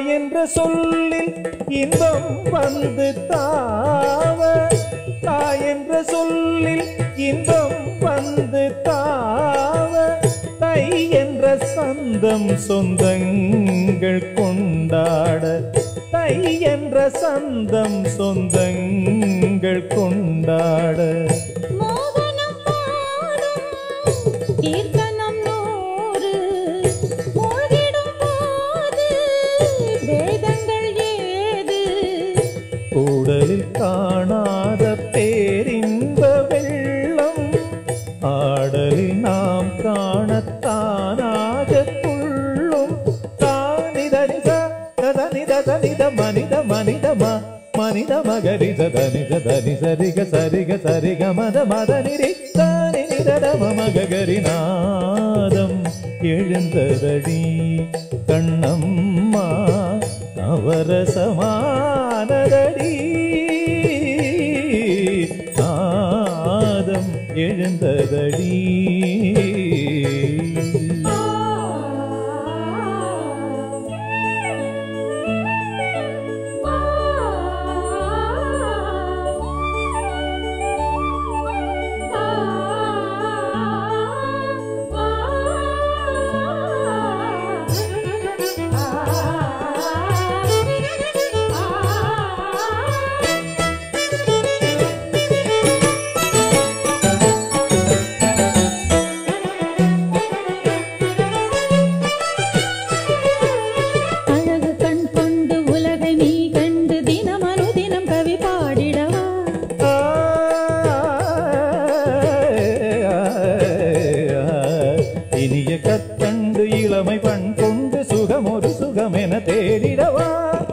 என்ற சொல்லில் இன்பம் வந்து தாவ தாய் என்ற சொல்லில் இன்பம் வந்து தாவ தை என்ற சந்தம் சொந்தங்கள் கொண்டாட தை என்ற சந்தம் சொந்தங்கள் கொண்டாட மோகனம் மாறும் கீர்த்தனம் நூறு மூழ்கிடும் போது வேதங்கள் ஏது கூடலில் காணாத பேரின்ப வெள்ளம் ஆடலில் நாம் காணத்தானாக துள்ளும் தானிதனித தனித தனித மனித மனிதமா மனித மகரித தனித தனி சரிக சரிக சரிக மத மத நிரி தானி நிதம மகரி நாதம் எழுந்ததடி கண்ணம்மா நவரசமானதடி நாதம் எழுந்ததடி அழகு கண் கொண்டு உலகை நீ கண்டு தினம் அனுதினம் கவி பாடிடவா இனிய கற்கண்டு இளமை பண் கொண்டு சுகம் ஒரு சுகம் என தேடிடவா